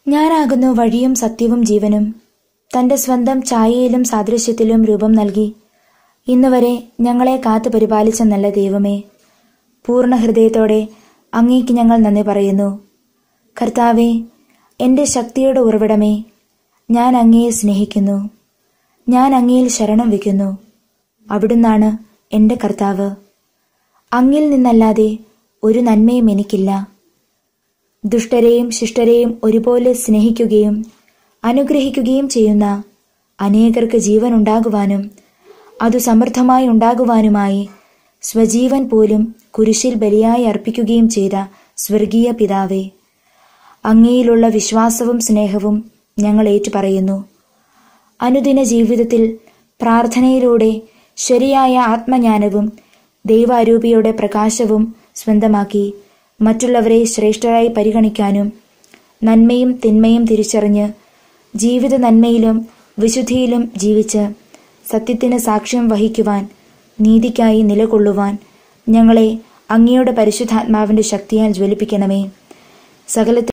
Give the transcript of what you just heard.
ഞാനാകുന്നു വഴിയും സത്യവും ജീവനും തന്റെ സ്വന്തം ഛായയിലും സാദൃശ്യത്തിലും രൂപം നൽകി ഇന്നുവരെ ഞങ്ങളെ കാത്തു പരിപാലിച്ച നല്ല ദൈവമേ പൂർണ്ണ ഹൃദയത്തോടെ അങ്ങേക്ക് ഞങ്ങൾ നന്ദി പറയുന്നു കർത്താവെ എന്റെ ശക്തിയുടെ ഉറവിടമേ ഞാൻ അങ്ങയെ സ്നേഹിക്കുന്നു ഞാൻ അങ്ങയിൽ ശരണം വയ്ക്കുന്നു അവിടുന്നാണ് എന്റെ കർത്താവ് അങ്ങിൽ നിന്നല്ലാതെ ഒരു നന്മയും എനിക്കില്ല ദുഷ്ടരെയും ശിഷ്ടരെയും ഒരുപോലെ സ്നേഹിക്കുകയും അനുഗ്രഹിക്കുകയും ചെയ്യുന്ന അനേകർക്ക് ജീവൻ ഉണ്ടാകുവാനും അതു സമൃദ്ധമായി ഉണ്ടാകുവാനുമായി സ്വജീവൻ പോലും കുരിശിൽ ബലിയായി അർപ്പിക്കുകയും ചെയ്ത സ്വർഗീയ പിതാവേ അങ്ങയിലുള്ള വിശ്വാസവും സ്നേഹവും ഞങ്ങൾ ഏറ്റുപറയുന്നു അനുദിന ജീവിതത്തിൽ പ്രാർത്ഥനയിലൂടെ ശരിയായ ആത്മജ്ഞാനവും ദൈവാരൂപിയുടെ പ്രകാശവും സ്വന്തമാക്കി മറ്റുള്ളവരെ ശ്രേഷ്ഠരായി പരിഗണിക്കാനും നന്മയും തിന്മയും തിരിച്ചറിഞ്ഞ് ജീവിത നന്മയിലും വിശുദ്ധിയിലും ജീവിച്ച് സത്യത്തിന് സാക്ഷ്യം വഹിക്കുവാൻ നീതിക്കായി നിലകൊള്ളുവാൻ ഞങ്ങളെ അങ്ങയുടെ പരിശുദ്ധാത്മാവിന്റെ ശക്തിയാൽ ജ്വലിപ്പിക്കണമേ സകലത്തിൽ